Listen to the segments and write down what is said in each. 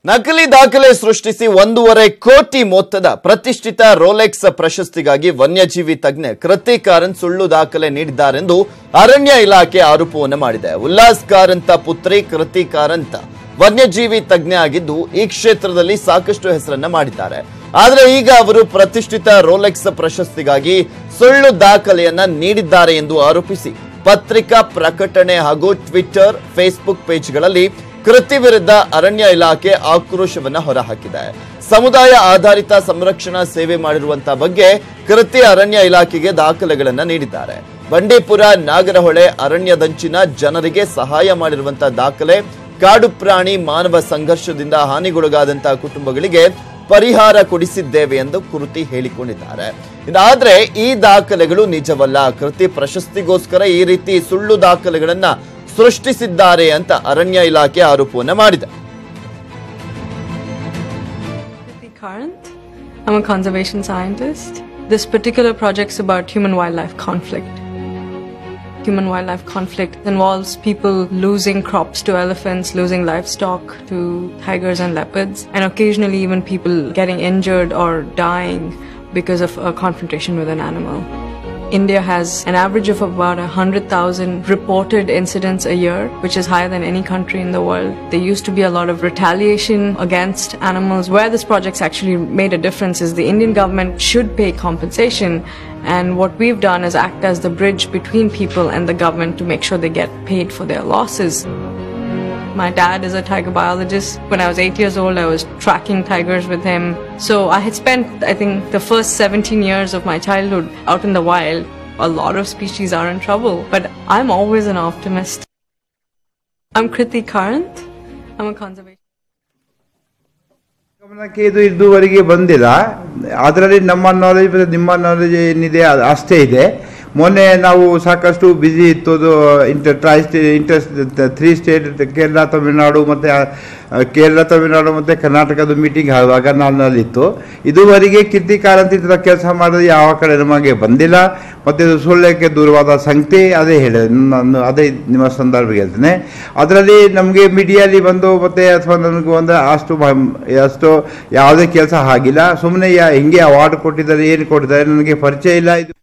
ನಕಲಿ ದಾಖಲೆ ಸೃಷ್ಟಿಸಿ ಒಂದೂವರೆ ಕೋಟಿ ಮೊತ್ತದ ಪ್ರತಿಷ್ಠಿತ ರೋಲೆಕ್ಸ್ ಪ್ರಶಸ್ತಿಗಾಗಿ ವನ್ಯಜೀವಿ ತಜ್ಞೆ ಕೃತಿ ಕಾರಂತ್ ಸುಳ್ಳು ದಾಖಲೆ ನೀಡಿದ್ದಾರೆಂದು ಅರಣ್ಯ ಇಲಾಖೆ ಆರೋಪವನ್ನು ಮಾಡಿದೆ ಉಲ್ಲಾಸ್ ಕಾರಂತ ಪುತ್ರಿ ಕೃತಿ ಕಾರಂತ ವನ್ಯಜೀವಿ ತಜ್ಞೆ ಆಗಿದ್ದು ಈ ಕ್ಷೇತ್ರದಲ್ಲಿ ಸಾಕಷ್ಟು ಹೆಸರನ್ನ ಮಾಡಿದ್ದಾರೆ ಆದರೆ ಈಗ ಅವರು ಪ್ರತಿಷ್ಠಿತ ರೋಲೆಕ್ಸ್ ಪ್ರಶಸ್ತಿಗಾಗಿ ಸುಳ್ಳು ದಾಖಲೆಯನ್ನ ನೀಡಿದ್ದಾರೆ ಎಂದು ಆರೋಪಿಸಿ ಪತ್ರಿಕಾ ಪ್ರಕಟಣೆ ಹಾಗೂ ಟ್ವಿಟರ್ ಫೇಸ್ಬುಕ್ ಪೇಜ್ಗಳಲ್ಲಿ ಕೃತಿ ವಿರುದ್ಧ ಅರಣ್ಯ ಇಲಾಖೆ ಆಕ್ರೋಶವನ್ನ ಹೊರಹಾಕಿದೆ ಸಮುದಾಯ ಆಧಾರಿತ ಸಂರಕ್ಷಣಾ ಸೇವೆ ಮಾಡಿರುವಂತಹ ಬಗ್ಗೆ ಕೃತಿ ಅರಣ್ಯ ಇಲಾಖೆಗೆ ದಾಖಲೆಗಳನ್ನ ನೀಡಿದ್ದಾರೆ ಬಂಡೀಪುರ ನಾಗರಹೊಳೆ ಅರಣ್ಯದಂಚಿನ ಜನರಿಗೆ ಸಹಾಯ ಮಾಡಿರುವಂತಹ ದಾಖಲೆ ಕಾಡು ಪ್ರಾಣಿ ಮಾನವ ಸಂಘರ್ಷದಿಂದ ಹಾನಿಗೊಳಗಾದಂತಹ ಕುಟುಂಬಗಳಿಗೆ ಪರಿಹಾರ ಕೊಡಿಸಿದ್ದೇವೆ ಎಂದು ಕೃತಿ ಹೇಳಿಕೊಂಡಿದ್ದಾರೆ ಇದಾದ್ರೆ ಈ ದಾಖಲೆಗಳು ನಿಜವಲ್ಲ ಕೃತಿ ಪ್ರಶಸ್ತಿಗೋಸ್ಕರ ಈ ರೀತಿ ಸುಳ್ಳು ದಾಖಲೆಗಳನ್ನ ಸೃಷ್ಟಿಸಿದ್ದಾರೆ ಅಂತ ಅರಣ್ಯ ಇಲಾಖೆ ಆರೋಪವನ್ನ ಮಾಡಿದೆ Kriti Karant. I'm a conservation scientist. This particular project's about human wildlife conflict. Human wildlife conflict involves people losing crops to elephants, losing livestock to tigers and leopards, and occasionally even people getting injured or dying because of a confrontation with an animal. India has an average of about 100,000 reported incidents a year, which is higher than any country in the world. There used to be a lot of retaliation against animals. Where this project's actually made a difference is the Indian government should pay compensation, and what we've done is act as the bridge between people and the government to make sure they get paid for their losses. My dad is a tiger biologist. When I was eight years old, I was tracking tigers with him. So I had spent, I think, the first 17 years of my childhood out in the wild. A lot of species are in trouble, but I'm always an optimist. I'm Kriti Karant. I'm a conservation. ಗಮನಕ್ಕೆ ಇದು ಇದುವರೆಗೆ ಬಂದಿಲ್ಲ ಅದರಲ್ಲಿ ನಮ್ಮ knowledge ಮತ್ತು ನಿಮ್ಮ knowledge ಏನಿದೆ ಅದು ಅಷ್ಟೇ ಇದೆ ಮೊನ್ನೆ ನಾವು ಸಾಕಷ್ಟು ಬ್ಯುಸಿ ಇತ್ತು ಅದು inter tri state inter three state Kerala Tamil Nadu ಮತ್ತು ಕೇರಳ ತಮಿಳುನಾಡು ಮತ್ತು ಕರ್ನಾಟಕದ ಮೀಟಿಂಗ್ ಆವಾಗ ನನ್ನಲ್ಲಿತ್ತು ಇದುವರೆಗೆ ಕೀರ್ತಿ ಕಾರಂತಿಂದ ಕೆಲಸ ಮಾಡೋದು ಯಾವ ಕಡೆ ನಮಗೆ ಬಂದಿಲ್ಲ ಮತ್ತು ಇದು ಸುಳ್ಳಕ್ಕೆ ದೂರವಾದ ಸಂಗತಿ ಅದೇ ಹೇಳಿದೆ ನಾನು ಅದೇ ನಿಮ್ಮ ಸಂದರ್ಭ ಹೇಳ್ತೇನೆ ಅದರಲ್ಲಿ ನಮಗೆ ಮೀಡಿಯಲ್ಲಿ ಬಂದು ಮತ್ತೆ ಅಥವಾ ನನಗೆ ಒಂದು ಅಷ್ಟು ಮ- ಅಷ್ಟು ಯಾವುದೇ ಕೆಲಸ ಆಗಿಲ್ಲ ಸುಮ್ಮನೆ ಯಾ ಹಿಂಗೆ ಅವಾರ್ಡ್ ಕೊಟ್ಟಿದ್ದಾರೆ ಏನು ಕೊಟ್ಟಿದ್ದಾರೆ ನನಗೆ ಪರಿಚಯ ಇಲ್ಲ ಇದು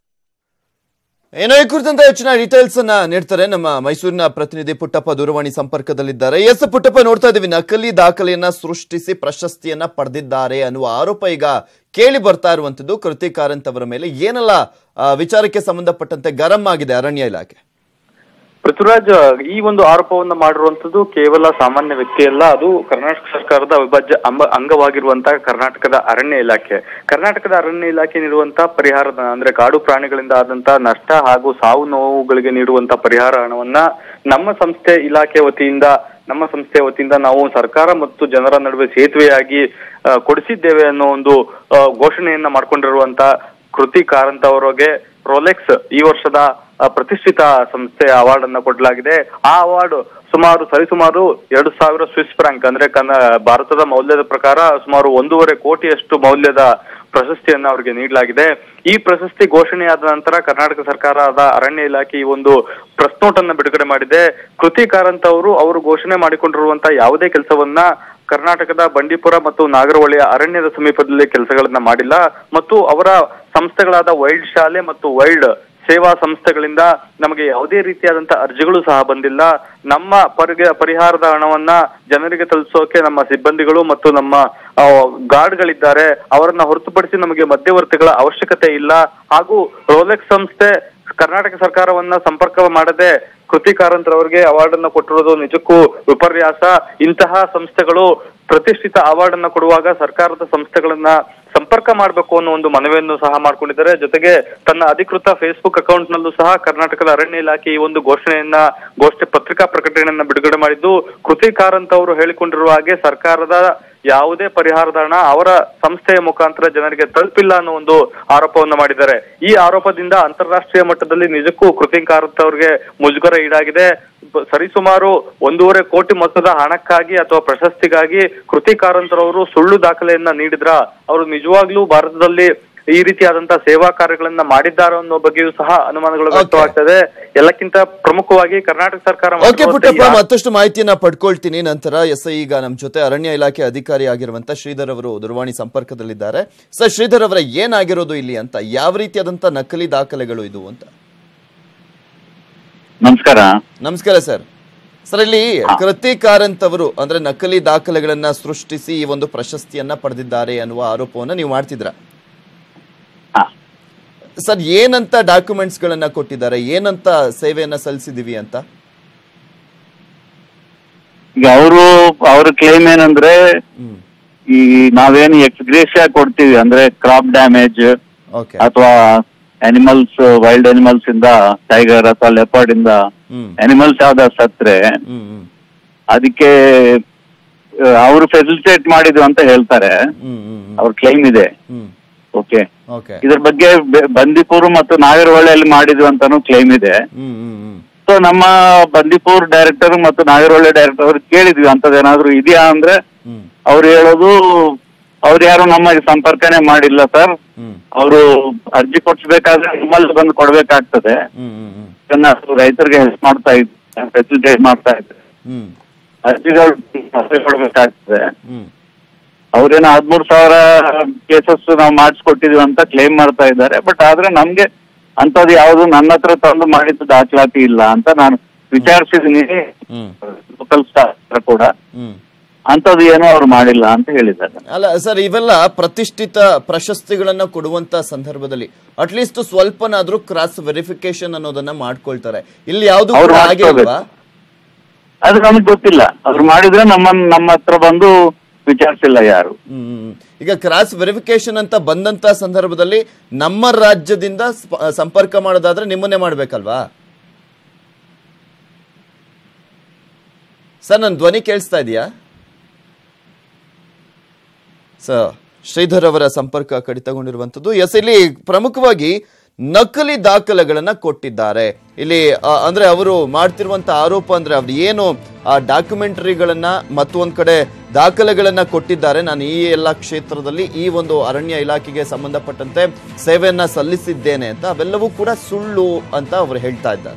ಏನೋ ಈ ಕುರಿತಂತ ಹೆಚ್ಚಿನ ಡೀಟೇಲ್ಸ್ ಅನ್ನ ನೀಡ್ತಾರೆ ನಮ್ಮ ಮೈಸೂರಿನ ಪ್ರತಿನಿಧಿ ಪುಟ್ಟಪ್ಪ ದೂರವಾಣಿ ಸಂಪರ್ಕದಲ್ಲಿದ್ದಾರೆ ಎಸ್ ಪುಟ್ಟಪ್ಪ ನೋಡ್ತಾ ಇದೀವಿ ನಕಲಿ ದಾಖಲೆಯನ್ನ ಸೃಷ್ಟಿಸಿ ಪ್ರಶಸ್ತಿಯನ್ನ ಪಡೆದಿದ್ದಾರೆ ಅನ್ನುವ ಆರೋಪ ಈಗ ಕೇಳಿ ಬರ್ತಾ ಇರುವಂತದ್ದು ಕೃತಿ ಕಾರಂತ್ ಅವರ ಮೇಲೆ ಏನೆಲ್ಲ ಆ, ವಿಚಾರಕ್ಕೆ ಸಂಬಂಧಪಟ್ಟಂತೆ ಗರಂ ಆಗಿದೆ ಅರಣ್ಯ ಇಲಾಖೆ ಪೃಥ್ವಿರಾಜ್ ಈ ಒಂದು ಆರೋಪವನ್ನ ಮಾಡಿರುವಂತದ್ದು ಕೇವಲ ಸಾಮಾನ್ಯ ವ್ಯಕ್ತಿ ಅಲ್ಲ ಅದು ಕರ್ನಾಟಕ ಸರ್ಕಾರದ ಅವಿಭಾಜ್ಯ ಅಂಬ ಅಂಗವಾಗಿರುವಂತಹ ಕರ್ನಾಟಕದ ಅರಣ್ಯ ಇಲಾಖೆ ಕರ್ನಾಟಕದ ಅರಣ್ಯ ಇಲಾಖೆ ನೀಡುವಂತಹ ಪರಿಹಾರದ ಅಂದ್ರೆ ಕಾಡು ಪ್ರಾಣಿಗಳಿಂದ ಆದಂತಹ ನಷ್ಟ ಹಾಗೂ ಸಾವು ನೋವುಗಳಿಗೆ ನೀಡುವಂತಹ ಪರಿಹಾರ ಹಣವನ್ನ ನಮ್ಮ ಸಂಸ್ಥೆ ಇಲಾಖೆ ವತಿಯಿಂದ ನಮ್ಮ ಸಂಸ್ಥೆಯ ವತಿಯಿಂದ ನಾವು ಸರ್ಕಾರ ಮತ್ತು ಜನರ ನಡುವೆ ಸೇತುವೆಯಾಗಿ ಆ, ಕೊಡಿಸಿದ್ದೇವೆ ಅನ್ನೋ ಒಂದು ಆ, ಘೋಷಣೆಯನ್ನ ಮಾಡ್ಕೊಂಡಿರುವಂತ ಕೃತಿ ಕಾರಂತ್ ಅವರಿಗೆ ರೋಲೆಕ್ಸ್ ಈ ವರ್ಷದ ಆ, ಪ್ರತಿಷ್ಠಿತ ಸಂಸ್ಥೆಯ ಅವಾರ್ಡ್ ಅನ್ನ ಕೊಡಲಾಗಿದೆ ಆ ಅವಾರ್ಡ್ ಸುಮಾರು ಸರಿಸುಮಾರು ಎರಡು ಸಾವಿರ ಸ್ವಿಸ್ ಫ್ರಾಂಕ್ ಅಂದ್ರೆ ಕನ್ನ ಭಾರತದ ಮೌಲ್ಯದ ಪ್ರಕಾರ ಸುಮಾರು ಒಂದೂವರೆ ಕೋಟಿಯಷ್ಟು ಮೌಲ್ಯದ ಪ್ರಶಸ್ತಿಯನ್ನ ಅವರಿಗೆ ನೀಡಲಾಗಿದೆ ಈ ಪ್ರಶಸ್ತಿ ಘೋಷಣೆಯಾದ ನಂತರ ಕರ್ನಾಟಕ ಸರ್ಕಾರದ ಅರಣ್ಯ ಇಲಾಖೆ ಈ ಒಂದು ಪ್ರೆಸ್ ನೋಟ್ ಅನ್ನ ಬಿಡುಗಡೆ ಮಾಡಿದೆ ಕೃತಿ ಕಾರಂತ್ ಅವರು ಅವರು ಘೋಷಣೆ ಮಾಡಿಕೊಂಡಿರುವಂತಹ ಯಾವುದೇ ಕೆಲಸವನ್ನ ಕರ್ನಾಟಕದ ಬಂಡೀಪುರ ಮತ್ತು ನಾಗರಹೊಳೆಯ ಅರಣ್ಯದ ಸಮೀಪದಲ್ಲಿ ಕೆಲಸಗಳನ್ನ ಮಾಡಿಲ್ಲ ಮತ್ತು ಅವರ ಸಂಸ್ಥೆಗಳಾದ ವೈಲ್ಡ್ ಶಾಲೆ ಮತ್ತು ವೈಲ್ಡ್ ಸೇವಾ ಸಂಸ್ಥೆಗಳಿಂದ ನಮಗೆ ಯಾವುದೇ ರೀತಿಯಾದಂತಹ ಅರ್ಜಿಗಳು ಸಹ ಬಂದಿಲ್ಲ ನಮ್ಮ ಪರಿಗೆ ಪರಿಹಾರದ ಹಣವನ್ನ ಜನರಿಗೆ ತಲುಪಿಸೋಕೆ ನಮ್ಮ ಸಿಬ್ಬಂದಿಗಳು ಮತ್ತು ನಮ್ಮ ಆ, ಗಾರ್ಡ್ಗಳಿದ್ದಾರೆ ಅವರನ್ನ ಹೊರತುಪಡಿಸಿ ನಮಗೆ ಮಧ್ಯವರ್ತಿಗಳ ಅವಶ್ಯಕತೆ ಇಲ್ಲ ಹಾಗೂ ರೋಲೆಕ್ಸ್ ಸಂಸ್ಥೆ ಕರ್ನಾಟಕ ಸರ್ಕಾರವನ್ನ ಸಂಪರ್ಕ ಮಾಡದೆ ಕೃತಿ ಕಾರಂತ್ರವರಿಗೆ ಅವಾರ್ಡ್ ಅನ್ನ ಕೊಟ್ಟಿರೋದು ನಿಜಕ್ಕೂ ವಿಪರ್ಯಾಸ ಇಂತಹ ಸಂಸ್ಥೆಗಳು ಪ್ರತಿಷ್ಠಿತ ಅವಾರ್ಡ್ ಅನ್ನ ಕೊಡುವಾಗ ಸರ್ಕಾರದ ಸಂಸ್ಥೆಗಳನ್ನ ಸಂಪರ್ಕ ಮಾಡಬೇಕು ಅನ್ನೋ ಒಂದು ಮನವಿಯನ್ನು ಸಹ ಮಾಡ್ಕೊಂಡಿದ್ದಾರೆ ಜೊತೆಗೆ ತನ್ನ ಅಧಿಕೃತ ಫೇಸ್ಬುಕ್ ಅಕೌಂಟ್ ನಲ್ಲೂ ಸಹ ಕರ್ನಾಟಕದ ಅರಣ್ಯ ಇಲಾಖೆ ಈ ಒಂದು ಘೋಷಣೆಯನ್ನ ಘೋಷಣೆ ಪತ್ರಿಕಾ ಪ್ರಕಟಣೆಯನ್ನ ಬಿಡುಗಡೆ ಮಾಡಿದ್ದು ಕೃತಿ ಕಾರಂತ್ ಅವರು ಹೇಳಿಕೊಂಡಿರುವ ಹಾಗೆ ಸರ್ಕಾರದ ಯಾವುದೇ ಪರಿಹಾರದ ಹಣ ಅವರ ಸಂಸ್ಥೆಯ ಮುಖಾಂತರ ಜನರಿಗೆ ತಲುಪಿಲ್ಲ ಅನ್ನೋ ಒಂದು ಆರೋಪವನ್ನು ಮಾಡಿದ್ದಾರೆ ಈ ಆರೋಪದಿಂದ ಅಂತಾರಾಷ್ಟ್ರೀಯ ಮಟ್ಟದಲ್ಲಿ ನಿಜಕ್ಕೂ ಕೃತಿ ಕಾರಂತ್ ಅವರಿಗೆ ಮುಜುಗರ ಈಡಾಗಿದೆ ಬ- ಸರಿಸುಮಾರು ಒಂದೂವರೆ ಕೋಟಿ ಮೊತ್ತದ ಹಣಕ್ಕಾಗಿ ಅಥವಾ ಪ್ರಶಸ್ತಿಗಾಗಿ ಕೃತಿ ಕಾರಂತರವರು ಸುಳ್ಳು ದಾಖಲೆಯನ್ನ ನೀಡಿದ್ರ ಅವರು ನಿಜವಾಗ್ಲೂ ಭಾರತದಲ್ಲಿ ಈ ರೀತಿಯಾದಂತಹ ಸೇವಾ ಕಾರ್ಯಗಳನ್ನ ಮಾಡಿದ್ದಾರೆ ಅನ್ನೋ ಬಗ್ಗೆಯೂ ಸಹ ಅನುಮಾನಗಳು Okay. ವ್ಯಕ್ತವಾಗ್ತದೆ ಎಲ್ಲಕ್ಕಿಂತ ಪ್ರಮುಖವಾಗಿ ಕರ್ನಾಟಕ ಸರ್ಕಾರ ಓಕೆ ಮಾಡಿರುವಂತಹ ಪುಟ್ಟಪ್ಪ ಯಾ- ಮತ್ತಷ್ಟು ಮಾಹಿತಿಯನ್ನ ಪಡ್ಕೊಳ್ತೀನಿ ನಂತರ ಎಸ್ ಐ ಈಗ ನಮ್ಮ ಜೊತೆ ಅರಣ್ಯ ಇಲಾಖೆ ಅಧಿಕಾರಿ ಆಗಿರುವಂತ ಶ್ರೀಧರ್ ಅವರು ದೂರವಾಣಿ ಸಂಪರ್ಕದಲ್ಲಿದ್ದಾರೆ ಸರ್ ಶ್ರೀಧರ್ ಅವರ ಏನಾಗಿರೋದು ಇಲ್ಲಿ ಅಂತ ಯಾವ ರೀತಿಯಾದಂತ ನಕಲಿ ದಾಖಲೆಗಳು ಇದು ಅಂತ ನಮಸ್ಕಾರ ನಮಸ್ಕಾರ ಸರ್ ಸರ್ ಇಲ್ಲಿ ಕೃತಿ ಕಾರಂತ್ ಅವರು ಅಂದ್ರೆ ನಕಲಿ ದಾಖಲೆಗಳನ್ನ ಸೃಷ್ಟಿಸಿ ಈ ಒಂದು ಪ್ರಶಸ್ತಿಯನ್ನ ಪಡೆದಿದ್ದಾರೆ ಅನ್ನುವ ಆರೋಪವನ್ನ ನೀವು ಮಾಡ್ತಿದ್ರ ಹಾ. ಸರ್ ಏನಂತ ಡಾಕ್ಯುಮೆಂಟ್ಸ್ ಗಳನ್ನ ಕೊಟ್ಟಿದ್ದಾರೆ ಏನಂತ ಸೇವೆಯನ್ನ ಸಲ್ಲಿಸಿದೀವಿ ಅಂತ ಈಗ ಅವರು ಅವ್ರ ಕ್ಲೈಮ್ ಏನಂದ್ರೆ ಹ್ಮ್ ಈ ನಾವೇನು ಎಕ್ಸ್ಗ್ರೇಷಿಯಾ ಕೊಡ್ತೀವಿ ಅಂದ್ರೆ ಕ್ರಾಪ್ ಡ್ಯಾಮೇಜ್ ಓಕೆ ಅಥವಾ ಅನಿಮಲ್ಸ್ ವೈಲ್ಡ್ ಅನಿಮಲ್ಸ್ ಇಂದ ಟೈಗರ್ ಅಥವಾ ಲೆಪರ್ಡ್ ಇಂದ ಹ್ಮ್ ಅನಿಮಲ್ಸ್ ಯಾವ್ದ ಸತ್ರೆ ಹ್ಮ್ ಹ್ಮ್ ಅದಕ್ಕೆ ಅವರು ಫೆಸಿಲಿಟೇಟ್ ಮಾಡಿದ್ವು ಅಂತ ಹೇಳ್ತಾರೆ ಹ್ಮ್ ಹ್ಮ್ ಅವ್ರ ಕ್ಲೈಮ್ ಇದೆ ಹ್ಮ್ ಓಕೆ ಓಕೆ ಇದ್ರ ಬಗ್ಗೆ ಬೆ- ಬಂದೀಪುರ್ ಮತ್ತು ನಾಗರಹೊಳೆಯಲ್ಲಿ ಮಾಡಿದ್ವು ಅಂತಾನು ಕ್ಲೈಮ್ ಇದೆ ಹ್ಮ್ ಹ್ಮ್ ಹ್ಮ್ ಸೊ ನಮ್ಮ ಬಂದೀಪುರ್ ಡೈರೆಕ್ಟರ್ ಮತ್ತು ನಾಗರಹೊಳೆ ಡೈರೆಕ್ಟರ್ ಅವ್ರಿಗೆ ಕೇಳಿದ್ವಿ ಅಂತದೇನಾದ್ರೂ ಇದೆಯಾ ಅಂದ್ರೆ ಹ್ಮ್ ಅವ್ರು ಹೇಳೋದು ಅವ್ರು ಯಾರು ನಮಗೆ ಸಂಪರ್ಕನೇ ಮಾಡಿಲ್ಲ ಸರ್ ಹ್ಮ್ ಅವರು ಅರ್ಜಿ ಕೊಡ್ಸ್ಬೇಕಾದ್ರೆ ನಿಮ್ಮಲ್ಲಿ ಬಂದು ಕೊಡ್ಬೇಕಾಗ್ತದೆ ಹ್ಮ್ ಹ್ಮ್ ಹ್ಮ್ ಇದನ್ನ ರೈತರಿಗೆ ಹೆಲ್ಪ್ ಮಾಡ್ತಾ ಇದ್ದೆ ಫೆಸಿಲಿಟೇಟ್ ಮಾಡ್ತಾ ಇದ್ದೆ ಹ್ಮ್ ಅರ್ಜಿಗಳು ಮತ್ತೆ ಕೊಡ್ಬೇಕಾಗ್ತದೆ ಹ್ಮ್ ಅವ್ರೇನೋ ಹದ್ಮೂರು ಸಾವಿರ ಕೇಸಸ್ ನಾವು ಮಾಡಿಸ್ಕೊಟ್ಟಿದೀವಿ ಅಂತ ಕ್ಲೇಮ್ ಮಾಡ್ತಾ ಇದ್ದಾರೆ ಬಟ್ ಆದ್ರೆ ನಮ್ಗೆ ಅಂತದ್ದು ಯಾವುದು ನನ್ನ ಹತ್ರ ತಂದು ಮಾಡಿದ್ದು ದಾಖಲಾತಿ ಇಲ್ಲ ಅಂತ ನಾನು ವಿಚಾರಿಸಿದೀನಿ ಹ್ಮ್ ಲೋಕಲ್ ಸ್ಟಾಫ್ ಕೂಡ ಹ್ಮ್ ಅಂತದ್ದು ಏನೋ ಅವ್ರು ಮಾಡಿಲ್ಲ ಅಂತ ಹೇಳಿದ್ದಾರೆ ಅಲ್ಲ ಸರ್ ಇವೆಲ್ಲ ಪ್ರತಿಷ್ಠಿತ ಪ್ರಶಸ್ತಿಗಳನ್ನ ಕೊಡುವಂತ ಸಂದರ್ಭದಲ್ಲಿ ಅಟ್ಲೀಸ್ಟ್ ಸ್ವಲ್ಪನಾದ್ರೂ ಕ್ರಾಸ್ ವೆರಿಫಿಕೇಶನ್ ಅನ್ನೋದನ್ನ ಮಾಡ್ಕೊಳ್ತಾರೆ ಇಲ್ಲಿ ಯಾವ್ದು ಅವ್ರು ಕೂಡ ಹಾಗೆ ಮಾಡ್ಕೊಳ್ಬೇಕು. ಅಲ್ವಾ ಅದು ನಮ್ಗೆ ಗೊತ್ತಿಲ್ಲ ಅವ್ರು ಮಾಡಿದ್ರೆ ನಮ್ಮ ನಮ್ಮ ಹತ್ರ ಬಂದು ವಿಚಾರಿಸಿಲ್ಲ ಯಾರು ಹ್ಮ್, ಹ್ಮ್, ಹ್ಮ್. ಈಗ ಕ್ರಾಸ್ ವೆರಿಫಿಕೇಶನ್ ಅಂತ ಬಂದಂತ ಸಂದರ್ಭದಲ್ಲಿ ನಮ್ಮ ರಾಜ್ಯದಿಂದ ಸ್ಪ- ಸಂಪರ್ಕ ಮಾಡೋದಾದ್ರೆ ನಿಮ್ಮನ್ನೇ ಮಾಡ್ಬೇಕಲ್ವಾ ಸರ್ ನನ್ನ ಧ್ವನಿ ಕೇಳಿಸ್ತಾ ಇದೆಯಾ ಸರ್ ಶ್ರೀಧರ್ ಅವರ ಸಂಪರ್ಕ ಕಡಿತಗೊಂಡಿರುವಂತದ್ದು ಎಸ್ ಇಲ್ಲಿ ಪ್ರಮುಖವಾಗಿ ನಕಲಿ ದಾಖಲೆಗಳನ್ನ ಕೊಟ್ಟಿದ್ದಾರೆ ಇಲ್ಲಿ ಆ, ಅಂದ್ರೆ ಅವರು ಮಾಡ್ತಿರುವಂತ ಆರೋಪ ಅಂದ್ರೆ ಅವ್ರು ಏನು ಆ ಡಾಕ್ಯುಮೆಂಟರಿಗಳನ್ನ ಮತ್ತೊಂದ್ ಕಡೆ ದಾಖಲೆಗಳನ್ನ ಕೊಟ್ಟಿದ್ದಾರೆ ನಾನು ಈ ಎಲ್ಲ ಕ್ಷೇತ್ರದಲ್ಲಿ ಈ ಒಂದು ಅರಣ್ಯ ಇಲಾಖೆಗೆ ಸಂಬಂಧಪಟ್ಟಂತೆ ಸೇವೆಯನ್ನ ಸಲ್ಲಿಸಿದ್ದೇನೆ ಅಂತ ಅವೆಲ್ಲವೂ ಕೂಡ ಸುಳ್ಳು ಅಂತ ಅವರು ಹೇಳ್ತಾ ಇದ್ದಾರೆ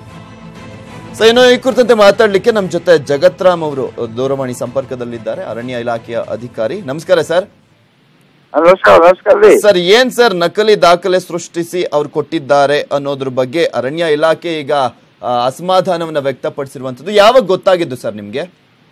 ಸೊ ಇನ್ನು ಈ ಕುರಿತಂತೆ ಮಾತಾಡ್ಲಿಕ್ಕೆ ನಮ್ಮ ಜೊತೆ ಜಗತ್ರಾಮ್ ಅವರು ದೂರವಾಣಿ ಸಂಪರ್ಕದಲ್ಲಿದ್ದಾರೆ ಅರಣ್ಯ ಇಲಾಖೆಯ ಅಧಿಕಾರಿ ನಮಸ್ಕಾರ ಸರ್ ನಮಸ್ಕಾರ ನಮಸ್ಕಾರ ರೀ ಸರ್ ಏನ್ ಸರ್ ನಕಲಿ ದಾಖಲೆ ಸೃಷ್ಟಿಸಿ ಅವ್ರು ಕೊಟ್ಟಿದ್ದಾರೆ ಅನ್ನೋದ್ರ ಬಗ್ಗೆ ಅರಣ್ಯ ಇಲಾಖೆ ಈಗ ಆ, ಅಸಮಾಧಾನವನ್ನ ವ್ಯಕ್ತಪಡಿಸಿರುವಂತದ್ದು ಯಾವಾಗ ಗೊತ್ತಾಗಿದ್ದು ಸರ್ ನಿಮ್ಗೆ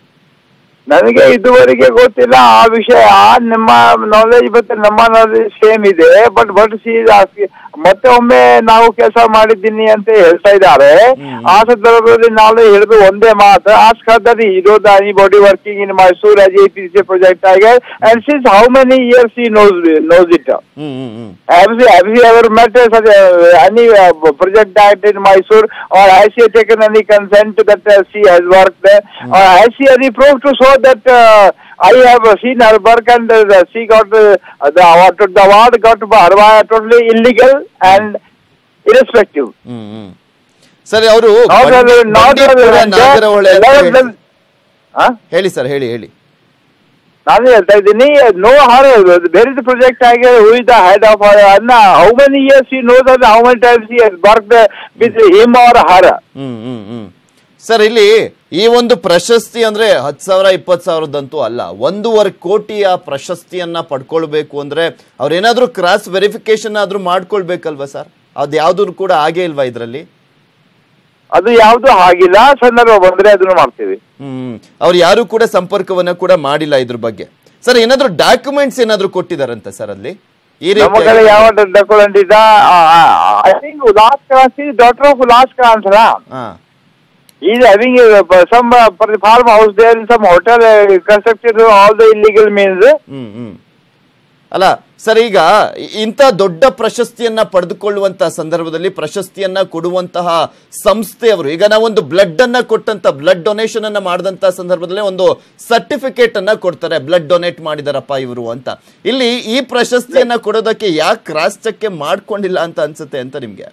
ನನಗೆ ಇದುವರೆಗೆ ಗೊತ್ತಿಲ್ಲ ಆ ವಿಷಯ ನಿಮ್ಮ ನಾಲೆಜ್ ಮತ್ತೆ ನಮ್ಮ ನಾಲೆಜ್ ಸೇಮ್ ಇದೆ ಬಟ್ ಬಟ್ ಸಿ ಮತ್ತೆ ಒಮ್ಮೆ ನಾವು ಕೆಲಸ ಮಾಡಿದ್ದೀನಿ ಅಂತ ಹೇಳ್ತಾ ಇದ್ದಾರೆ ಆ ಸಂದರ್ಭದಲ್ಲಿ ನಾವು ಹೇಳಿದ್ರು ಒಂದೇ ಮಾತು ಆಸ್ ದಟ್ ಇರೋ ದಾನಿ body working in Mysore as a P C project ಆಗಿ and since how many years he knows knows it hmm hmm hmm Have you, have you ever met uh, such a, any uh, project that in Mysore or has she taken any consent that uh, she has worked there or has she any proof to show that uh, I have uh, seen her work and uh, she got uh, the award, the award got by her by totally illegal and irrespective. Hmm hmm sir ಅವರು Not other, not other than Nagarahole ಅಂತ that, ಹೇಳಿ- huh? ಹೇಳಿ sir ಹೇಳಿ ಹೇಳಿ ನಾನು ಹೇಳ್ತಾ ಇದ್ದೀನಿ no ಹರ್ ಬೇರೆ ಇಸ್ ಪ್ರೊಜೆಕ್ಟ್ ಆಗಿ who is the head of ಅನ್ನ how many years you know that how many times he has work with him or her hmm hmm hmm sir ಇಲ್ಲಿ ಈ ಒಂದು ಪ್ರಶಸ್ತಿ ಅಂದ್ರೆ ಹತ್ತು ಸಾವಿರ ಇಪ್ಪತ್ತು ಸಾವಿರದಂತೂ ಅಲ್ಲ ಒಂದೂವರೆ ಕೋಟಿಯ ಪ್ರಶಸ್ತಿಯನ್ನ ಪಡ್ಕೊಳ್ಬೇಕು ಅಂದ್ರೆ ಅವ್ರೇನಾದ್ರೂ ಕ್ರಾಸ್ ವೆರಿಫಿಕೇಶನ್ ಆದ್ರೂ ಮಾಡ್ಕೊಳ್ಬೇಕಲ್ವಾ ಸರ್ ಅದ್ ಯಾವ್ದು ಕೂಡ ಆಗೇ ಇಲ್ವಾ ಇದರಲ್ಲಿ ಅದು ಯಾವುದು ಆಗಿಲ್ಲ ಸಂದರ್ಭ ಬಂದ್ರೆ ಅದನ್ನು ಮಾಡ್ತೀವಿ ಹ್ಮ್ ಅವ್ರು ಯಾರು ಕೂಡ ಸಂಪರ್ಕವನ್ನ ಕೂಡ ಮಾಡಿಲ್ಲ ಇದ್ರ ಬಗ್ಗೆ ಸರ್ ಏನಾದ್ರೂ ಡಾಕ್ಯುಮೆಂಟ್ಸ್ ಏನಾದ್ರೂ ಕೊಟ್ಟಿದಾರಂತ ಸರ್ ಅಲ್ಲಿ ಈ ನಮ್ಮ ಕಡೆ ರೀತಿ ಯಾವ ಡಾಕ್ಯುಮೆಂಟ್ ಇದ್ದ I think Ullas Karanth is daughter of Ullas Karanth ಹಾ is having some farm house there in some hotel constructed all the illegal means hmm hmm ಅಲ್ಲ ಸರ್ ಈಗ ಇ- ಇಂಥ ದೊಡ್ಡ ಪ್ರಶಸ್ತಿಯನ್ನ ಪಡೆದುಕೊಳ್ಳುವಂತಹ ಸಂದರ್ಭದಲ್ಲಿ ಪ್ರಶಸ್ತಿಯನ್ನ ಕೊಡುವಂತಹ ಸಂಸ್ಥೆಯವರು ಈಗ ನಾವೊಂದು ಬ್ಲಡ್ ಅನ್ನ ಕೊಟ್ಟಂತ ಬ್ಲಡ್ ಡೊನೇಷನ್ ಅನ್ನ ಮಾಡಿದಂತ ಸಂದರ್ಭದಲ್ಲಿ ಒಂದು ಸರ್ಟಿಫಿಕೇಟ್ ಅನ್ನ ಕೊಡ್ತಾರೆ ಬ್ಲಡ್ ಡೊನೇಟ್ ಮಾಡಿದಾರಪ್ಪ ಇವರು ಅಂತ ಇಲ್ಲಿ ಈ ಪ್ರಶಸ್ತಿಯನ್ನ ಕೊಡೋದಕ್ಕೆ ಯಾಕೆ ಕ್ರಾಸ್ ಚೆಕ್ ಮಾಡ್ಕೊಂಡಿಲ್ಲ ಅಂತ ಅನ್ಸುತ್ತೆ ಅಂತ ನಿಮ್ಗೆ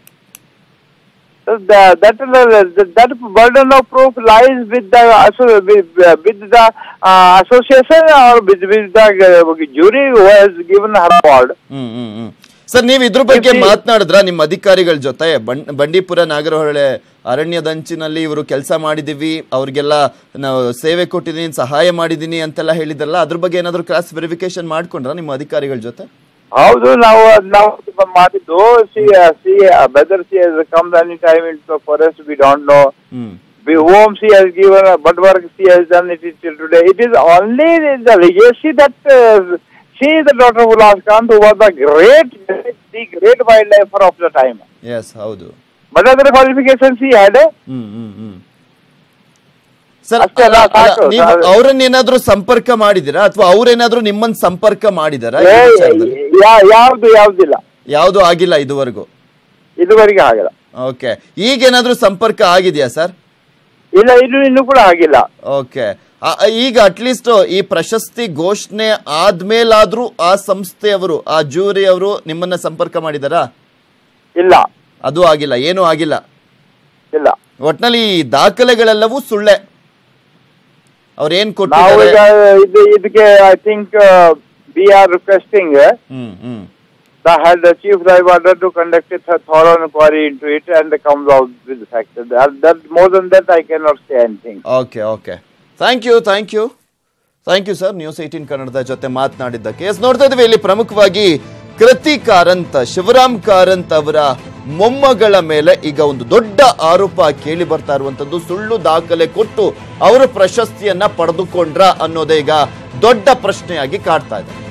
that that that burden of proof lies with the asso- with, with the uh, association or with, with the uh, jury who has given her award. Hmm hmm hmm sir ನೀವು ಇದ್ರ ಬಗ್ಗೆ ಇಲ್ಲಿ- ಮಾತನಾಡಿದ್ರ ನಿಮ್ಮ ಅಧಿಕಾರಿಗಳ ಜೊತೆ ಬಂ- ಬಂಡೀಪುರ ನಾಗರಹೊಳೆ ಅರಣ್ಯದಂಚಿನಲ್ಲಿ ಇವರು ಕೆಲಸ ಮಾಡಿದೀವಿ ಅವ್ರಿಗೆಲ್ಲ ನಾವು ಸೇವೆ ಕೊಟ್ಟಿದ್ದೀನಿ ಸಹಾಯ ಮಾಡಿದೀನಿ ಅಂತೆಲ್ಲ ಹೇಳಿದ್ರಲ್ಲ ಅದ್ರ ಬಗ್ಗೆ ಏನಾದ್ರು ಕ್ರಾಸ್ ವೆರಿಫಿಕೇಶನ್ ಮಾಡ್ಕೊಂಡ್ರ ನಿಮ್ಮ ಅಧಿಕಾರಿಗಳ ಜೊತೆ ಹೌದು ನಾವು ಅದ್ ನಾವು ಮಾಡಿದ್ದು see see whether she come any time in forest we don't know hmm whom she has given, what work she has done it is till today. It is only the legacy that uh, she is the daughter of Ulas Khan, who was the great, the great wildlifer of the time. Yes ಹೌದು What other qualifications she had? Hmm hmm hmm sir ಅಷ್ಟೇ ಅಲ್ಲ, ಸಾಕು, ನೀವು ಸಾಕು. ಅವ್ರನ್ನೇನಾದ್ರೂ ಸಂಪರ್ಕ ಮಾಡಿದಿರಾ ಅಥವಾ ಅವ್ರೇನಾದ್ರೂ ನಿಮ್ಮನ್ನ ಸಂಪರ್ಕ ಮಾಡಿದಾರಾ ಈ ಏ, ವಿಚಾರದಲ್ಲಿ? ಯಾ- ಯಾವ್ದು ಯಾವ್ದಿಲ್ಲ ಯಾವ್ದು ಆಗಿಲ್ಲ ಇದುವರೆಗೂ ಇದುವರೆಗೆ ಆಗಿಲ್ಲ ಓಕೆ ಈಗೇನಾದ್ರೂ ಸಂಪರ್ಕ ಆಗಿದೆಯಾ ಸರ್ ಇಲ್ಲ ಇನ್ನು ಇನ್ನು ಕೂಡ ಆಗಿಲ್ಲ ಓಕೆ ಈಗ ಅಟ್ಲೀಸ್ಟ್ ಈ ಪ್ರಶಸ್ತಿ ಘೋಷಣೆ ಆದ್ಮೇಲಾದ್ರೂ ಆ ಸಂಸ್ಥೆಯವರು ಆ ಜೂರಿ ಅವರು ನಿಮ್ಮನ್ನ ಸಂಪರ್ಕ ಮಾಡಿದಾರಾ ಇಲ್ಲ ಅದು ಆಗಿಲ್ಲ ಏನೂ ಆಗಿಲ್ಲ ಇಲ್ಲ ಒಟ್ನಲ್ಲಿ ಈ ದಾಖಲೆಗಳೆಲ್ಲವೂ ಸುಳ್ಳೆ ಅವ್ರೇನ್ ನಾವು ಕೊಟ್ಟಿದ್ದಾರೆ ಈಗ ಇದು ಇದಕ್ಕೆ I think we are requesting hmm hmm the head the chief driver order to conduct a th- thorough inquiry into it and comes out with the facts. That, that more than that I cannot say anything. Okay okay thank you thank you thank you sir news eighteen ಕನ್ನಡದ ಜೊತೆ ಮಾತನಾಡಿದ್ದಕ್ಕೆ S ನೋಡ್ತಾ ಇದ್ವಿ ಇಲ್ಲಿ ಪ್ರಮುಖವಾಗಿ ಕೃತಿ ಕಾರಂತ್ ಶಿವರಾಮ್ ಕಾರಂತ್ ಅವರ ಮೊಮ್ಮಗಳ ಮೇಲೆ ಈಗ ಒಂದು ದೊಡ್ಡ ಆರೋಪ ಕೇಳಿ ಬರ್ತಾ ಇರುವಂತದ್ದು ಸುಳ್ಳು ದಾಖಲೆ ಕೊಟ್ಟು ಅವರು ಪ್ರಶಸ್ತಿಯನ್ನ ಪಡೆದುಕೊಂಡ್ರ ಅನ್ನೋದೇ ಈಗ ದೊಡ್ಡ ಪ್ರಶ್ನೆಯಾಗಿ ಕಾಡ್ತಾ ಇದೆ